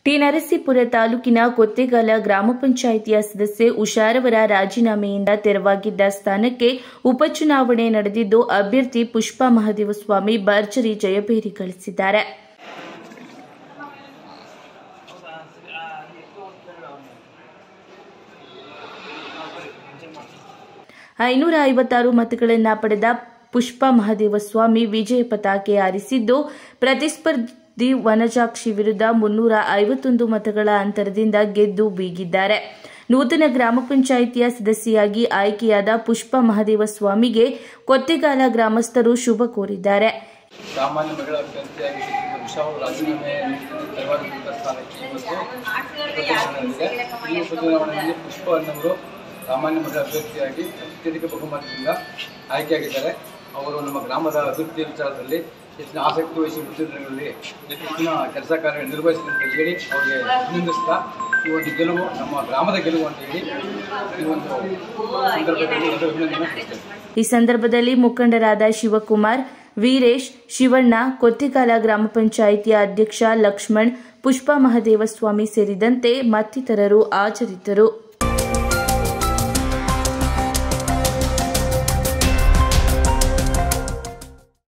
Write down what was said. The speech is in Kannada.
ಟಿ ನರಸೀಪುರ ತಾಲೂಕಿನ ಕೊತ್ತೆಗಾಲ ಗ್ರಾಮ ಪಂಚಾಯಿತಿಯ ಸದಸ್ಯೆ ಉಷಾರವರ ರಾಜೀನಾಮೆಯಿಂದ ತೆರವಾಗಿದ್ದ ಸ್ಥಾನಕ್ಕೆ ಉಪಚುನಾವಣೆ ನಡೆದಿದ್ದು ಅಭ್ಯರ್ಥಿ ಪುಷ್ಪಾ ಮಹದೇವಸ್ವಾಮಿ ಭರ್ಜರಿ ಜಯಭೇರಿ ಗಳಿಸಿದ್ದಾರೆ ಐನೂರ ಐವತ್ತಾರು ಮತಗಳನ್ನು ಪಡೆದ ಪುಷ್ಪಾ ಮಹದೇವಸ್ವಾಮಿ ವಿಜಯ ಪತಾಕೆ ಹಾರಿಸಿದ್ದು ಪ್ರತಿಸ್ಪರ್ಧಿ ವನಜಾಕ್ಷಿ ವಿರುದ್ಧ ಮುನ್ನೂರ ಐವತ್ತೊಂದು ಮತಗಳ ಅಂತರದಿಂದ ಗೆದ್ದು ಬೀಗಿದ್ದಾರೆ ನೂತನ ಗ್ರಾಮ ಪಂಚಾಯಿತಿಯ ಸದಸ್ಯೆಯಾಗಿ ಆಯ್ಕೆಯಾದ ಪುಷ್ಪಾ ಮಹದೇವಸ್ವಾಮಿಗೆ ಕೊತ್ತೆಗಾಲ ಗ್ರಾಮಸ್ಥರು ಶುಭ ಕೋರಿದ್ದಾರೆ ಸಾಮಾನ್ಯ ಮಹಿಳಾ ಅಭ್ಯರ್ಥಿಯಾಗಿ ವಿಶಾಲ ರಾಜೀನಾಮೆ ತೆರವಾಗಿದ್ದ ಸ್ಥಾನಕ್ಕೆ ಇವತ್ತು ಉಪಚುನಾವಣೆ ನಡೆದಿದೆ ಈ ಉಪಚುನಾವಣೆಯಲ್ಲಿ ಪುಷ್ಪ ಅನ್ನವರು ಸಾಮಾನ್ಯ ಮಹಿಳಾ ಅಭ್ಯರ್ಥಿಯಾಗಿ ಅತ್ಯಧಿಕ ಬಹುಮತದಿಂದ ಆಯ್ಕೆಯಾಗಿದ್ದಾರೆ ಅವರು ನಮ್ಮ ಗ್ರಾಮದ ಅಭಿವೃದ್ಧಿ ವಿಚಾರದಲ್ಲಿ ಹೆಚ್ಚಿನ ಆಸಕ್ತಿ ವಹಿಸಿ ಉದ್ಯೋಗಗಳಲ್ಲಿ ಹೆಚ್ಚಿನ ಕೆಲಸ ಕಾರ್ಯ ನಿರ್ವಹಿಸಿದೆ ಅಂತ ಹೇಳಿ ಅವರಿಗೆ ಅಭಿನಂದಿಸ್ತಾ ಈ ಒಂದು ಗೆಲುವು ನಮ್ಮ ಗ್ರಾಮದ ಗೆಲುವು ಅಂತ ಹೇಳಿ ಈ ಒಂದು ಸಂದರ್ಭದಲ್ಲಿ ಒಂದು ಅಭಿನಂದನೆ ಸಲ್ಲಿಸ್ತೇನೆ ಈ ಸಂದರ್ಭದಲ್ಲಿ ಮುಖಂಡರಾದ ಶಿವಕುಮಾರ್ ವೀರೇಶ್ ಶಿವಣ್ಣ ಕೊತ್ತಿಗಾಲ ಗ್ರಾಮ ಪಂಚಾಯಿತಿಯ ಅಧ್ಯಕ್ಷ ಲಕ್ಷ್ಮಣ್ ಪುಷ್ಪಾ ಮಹದೇವಸ್ವಾಮಿ ಸೇರಿದಂತೆ ಮತ್ತಿತರರು ಹಾಜರಿದ್ದರು